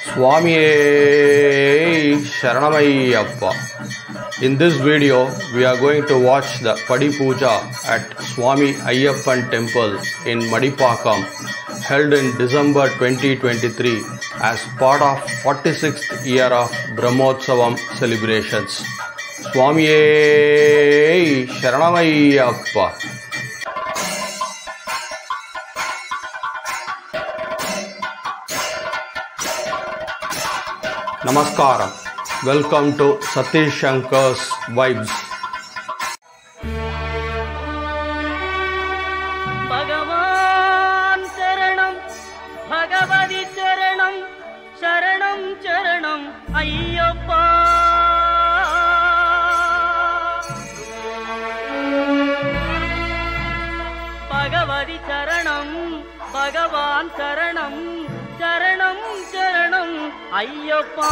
Swamiye Sharanamayappa. In this video, we are going to watch the Padi Puja at Swami Ayyappan Temple in Madipakam, held in December 2023 as part of 46th year of Brahmotsavam celebrations. Swamiye Sharanamayappa. Namaskaram. Welcome to Satish Shankar's Vibes. பகவான் சரணம் பகவதி சரணம் சரணம் சரணம் ஐயப்பா பகவதி சரணம் பகவான் சரணம் சரணம் சரணம் ஐயப்பா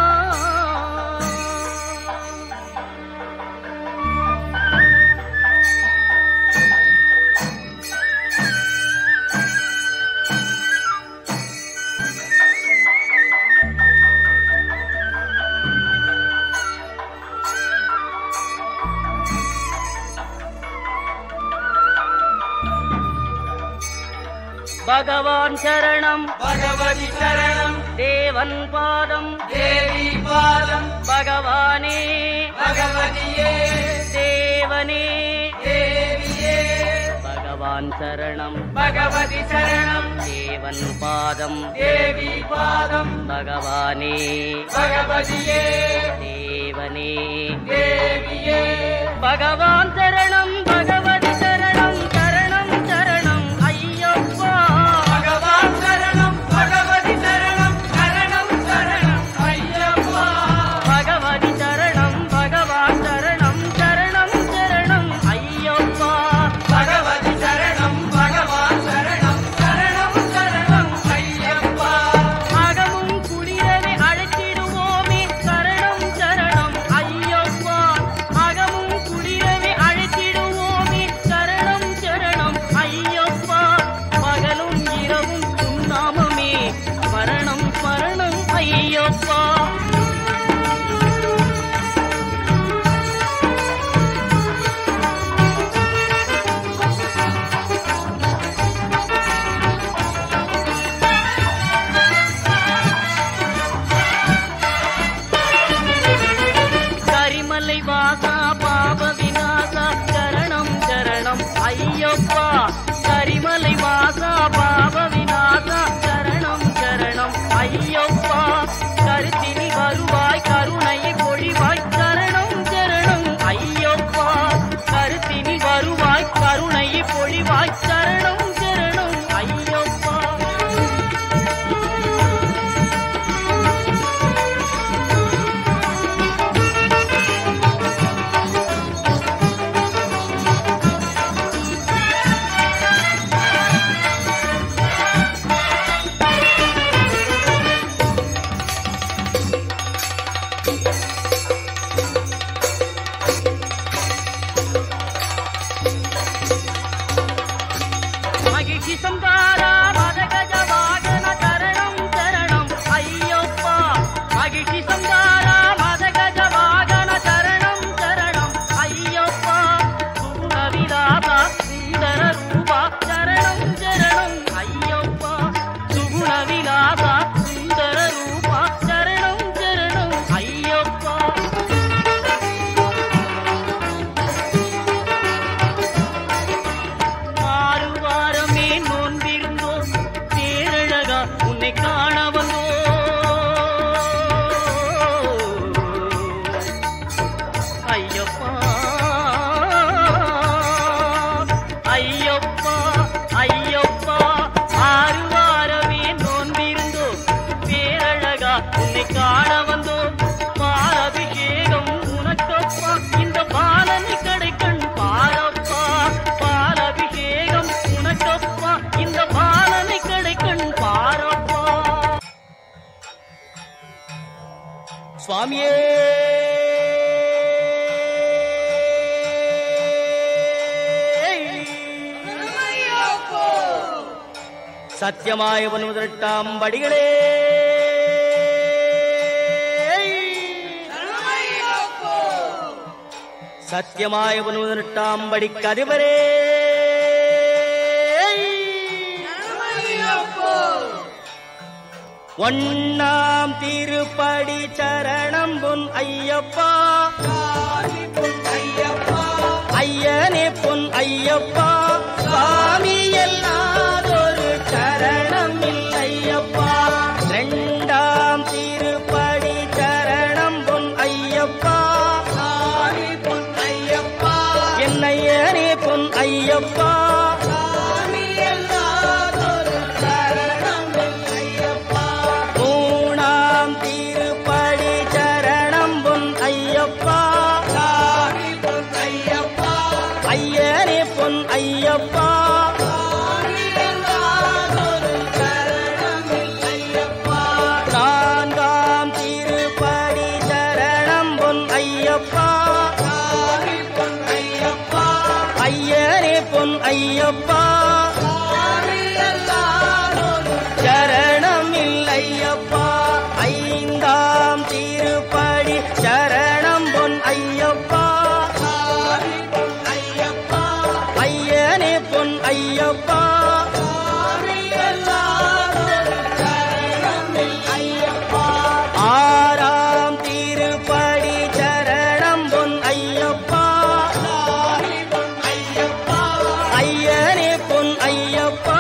பகவான் சரணம் பகவதி சரணம் தேவன் பாதம் தேவி பாதம் பகவானே பகவதியே தேவனே தேவியே பகவான் சரணம் பகவதி சரணம் தேவன் பாதம் தேவி பாதம் பகவானே பகவதியே தேவனே தேவியே பகவான் சரணம் பகவதி சரணம் சரணம் சரணம் ஐயப்பா பகவான் சரணம் பகவதி சரணம் சரணம் சரணம் ஐயப்பா பகவதி சரணம் பகவான் சரணம் சரணம் சரணம் ஐயப்பா பகவதி சரணம் பகவான் சரணம் சரணம் சரணம் ஐயப்பா அகமும் குளிரவே அழைத்திடுவோமே சரணம் சரணம் ஐயப்பா அகமும் குளிரவே அழைத்திடுவோமே சரணம் சரணம் ஐயப்பா பகலும் இரவும் உன்னாமமே மரணம் மரணம் ஐயப்பா கரிமலை வாசா பாப விநாசா சரணம் சரணம் ஐயப்பா கரிமலை வாசா பாப விநாசா சரணம் சரணம் ஐயப்பா கருத்தினி வருவாய் கருணையை பொழிவாய் சரணம் சரணம் ஐயப்பா கருத்தினி வருவாய் கருணையை பொழிவாய் சரணம் சரணம் ஐயப்பா மகிழ்ச்சி சம்பாரா மதகஜ வாகன சரணம் சரணம் ஐயப்பா மகிழ்ச்சி சம்பாரா மதகஜ வாகன சரணம் சரணம் ஐயப்பா சுகுணவிலாசா சுந்தர ரூபா சரணம் சரணம் ஐயப்பா சுகுணவிலாசா சுந்தர ரூபா சரணம் சரணம் ஐயப்பா ஆறு வாரமே நோன்பிருந்தோம் பேரழகா உன்னை காண வந்தோம் ஐயப்பா ஐயப்பா ஐயப்பா ஆறு வாரமே நோன்பிருந்தோம் பேரழகா உன்னை காண வந்தோம் பாலபிஷேகம் உனக்கப்பா இந்த பாலனை கடைக்கண் பாரப்பா பாலபிஷேகம் உனக்கப்பா இந்த பாலனை கடைக்கண் பாரப்பா சுவாமியே சத்தியமாய ஒன்பதெட்டாம் படிகளே സത്യമായ പതിനെട്ടാമ്പടി കതിവരേ ஒன்னாம் திருப்படி சரணம் பொன் ஐயப்பா ஐயனே பொன் ஐயப்பா சுவாமி எல்லாதொரு சரணம் இல்லையப்பா ரெண்டாம் திருப்படி சரணம் பொன் ஐயப்பா என்னையனே பொன் ஐயப்பா மூணாம் திருப்படி சரணம் பொன் ஐயப்பா ஐயனே பொன் ஐயப்பா நான்காம் திருப்படி சரணம் பொன் ஐயப்பா ஐயனே பொன் ஐயப்பா சரணம் இல்லையப்பா ஐந்தாம் திருப்படி சரணம் பொன் ஐயப்பா ஐயனே பொன் ஐயப்பா ஆறாம் திருப்படி சரணம் பொன் ஐயப்பா ஐயனே பொன் ஐயப்பா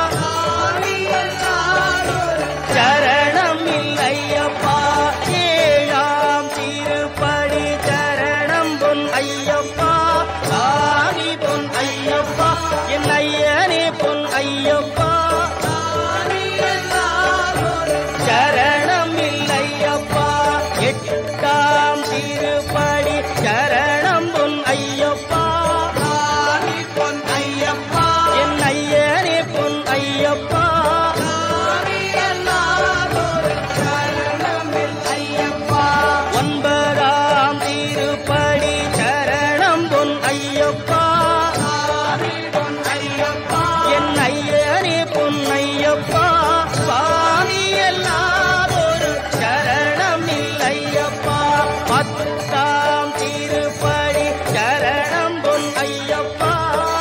சரணம் இல்லையப்பா ஏழாம் திருப்படி சரணம் பொன் ஐயப்பா சாமி பொன் ஐயப்பா என் ஐயனே பொன் ஐயப்பா சரணம் இல்லையப்பா எட்டாம் திருப்படி சரணம் பொன் ஐயப்பா என் ஐயனே பொன் ஐயப்பா ஒன்பதாம் திருப்படி சரணம் பொன் ஐயப்பா என் ஐயனே பொன் ஐயப்பா சுவாமி எல்லாதொரு சரணம் இல்லையப்பா பத்தாம் திருப்படி சரணம் பொன் ஐயப்பா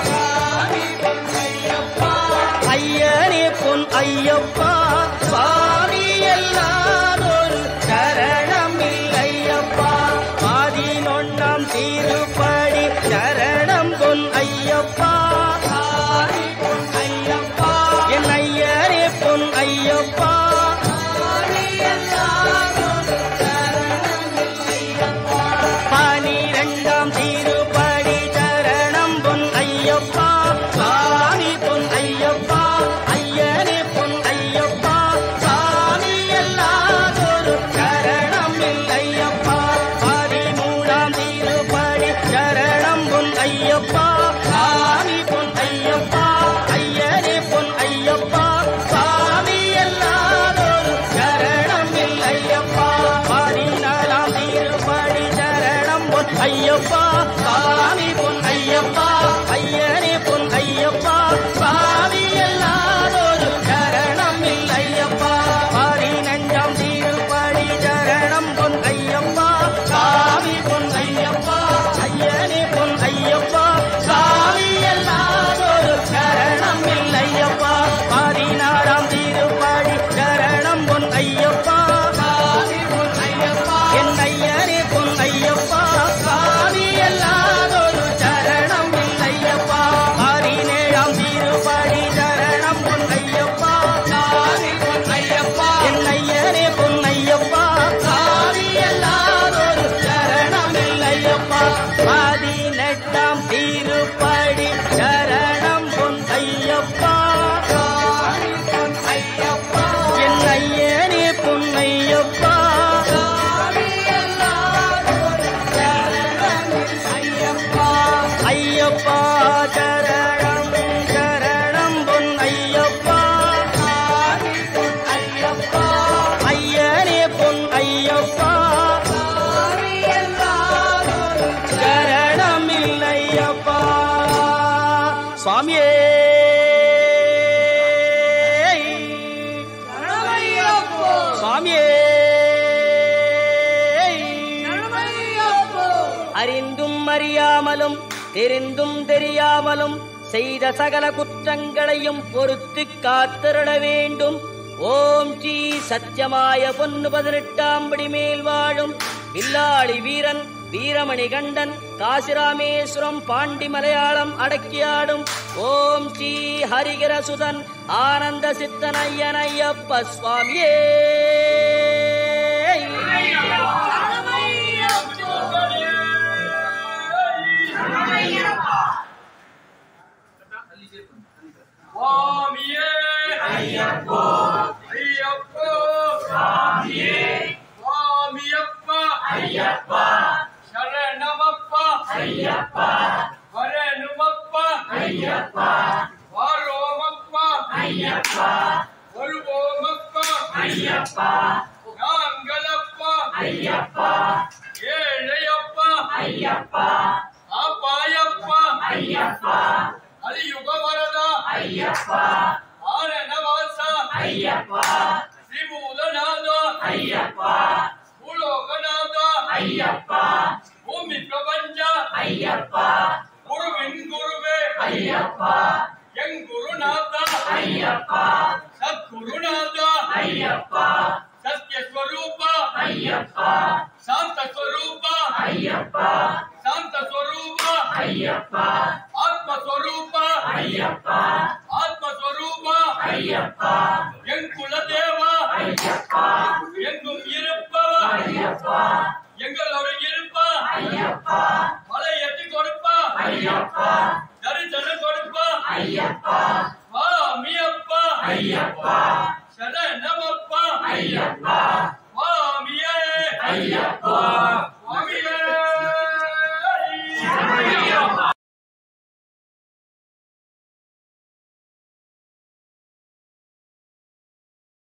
ஐயனே பொன் ஐயப்பா சுவாமி எல்லாதொரு சரணம் இல்லையப்பா பதினொன்னாம் திருப்படி சரணம் பொன் ஐயப்பா என் ஐயரே பொன் ஐயப்பா பனிரெண்டாம் திருப்படி சரணம் பொன் ஐயப்பா சாமி பொன் ஐயப்பா ஐயனே பொன் ஐயப்பா சாமி எல்லாதொரு சரணம் இல்லையப்பா பதிமூணாம் திருப்படி சரணம் பொன் ஐயப்பா சாமி பொன் ஐயப்பா ஐயனே பொன் ஐயப்பா சாமி எல்லாதொரு சரணம் இல்லையப்பா பதினாலாம் திருப்படி சரணம் பொன் ஐயப்பா சாமி பொன் ஐயப்பா ஐயனே பொன் ஐயப்பா சாமி எல்லாதொரு சரணம் இல்லையப்பா பதினஞ்சாம் திருப்படி சரணம் பொன் ஐயப்பா சாமி பொன் ஐயப்பா ஐயனே பொன் ஐயப்பா சாமி எல்லாதொரு சரணம் இல்லையப்பா பதினாறாம் திருப்படி சரணம் பொன் ஐயப்பா என் ஐயனே பொன் ஐயப்பா சாமி அறிந்தும் அறியாமலும் தெரிந்தும் தெரியாமலும் செய்த சகல குற்றங்களையும் பொறுத்து காத்திருட வேண்டும் ஓம் ஸ்ரீ சத்தியமாய பொன்னு பதினெட்டாம் படி மேல் வாழும் வில்லாளி வீரன் வீரமணி கண்டன் காசிராமேஸ்வரம் பாண்டி மலையாளம் அடக்கியாடும் ஓம் ஸ்ரீ ஹரிகர சுதன் ஆனந்த சித்தன் ஐயன் ஐயப்ப சுவாமியே சுவாமியே ஐயப்போ ஐயப்போ சுவாமியே சுவாமியப்பா ஐயப்பா சரணமப்பா ஐயப்பா வரணுமப்பா ஐயப்பா வாரோமப்பா ஐயப்பா வருவோமப்பா ஐயப்பா நாங்களப்பா ஐயப்பா ஏழையப்பா ஐயப்பா அப்பாயப்பா ஐயப்பா அலியுக வரதா ஐயப்பா ஆனனவாச ஐயப்பா ஸ்ரீபூதநாத ஐயப்பா பூலோகநாத ஐயப்பா பூமி பிரபஞ்ச ஐயப்பா குருவின் குருவே ஐயப்பா எங் குருநாத ஐயப்பா சத்குருநாத ஐயப்பா சத்யஸ்வரூப ஐயப்பா சாந்த ஸ்வரூப ஐயப்பா சாந்த ஸ்வரூப ஐயப்பா ஆத்மஸ்வரூப ஐயப்பா ஆத்மஸ்வரூப ஐயப்பா என் குலதேவ ஐயப்பா எங்கும் இருப்பவ ஐயப்பா எங்களோட இருப்ப ஐயப்பா மலை எட்டி கொடுப்ப ஐயப்பா தரிசனம் கொடுப்ப ஐயப்பா சுவாமி அப்பா ஐயப்பா சரணமப்பா ஐயப்பா சுவாமியே ஐயப்பா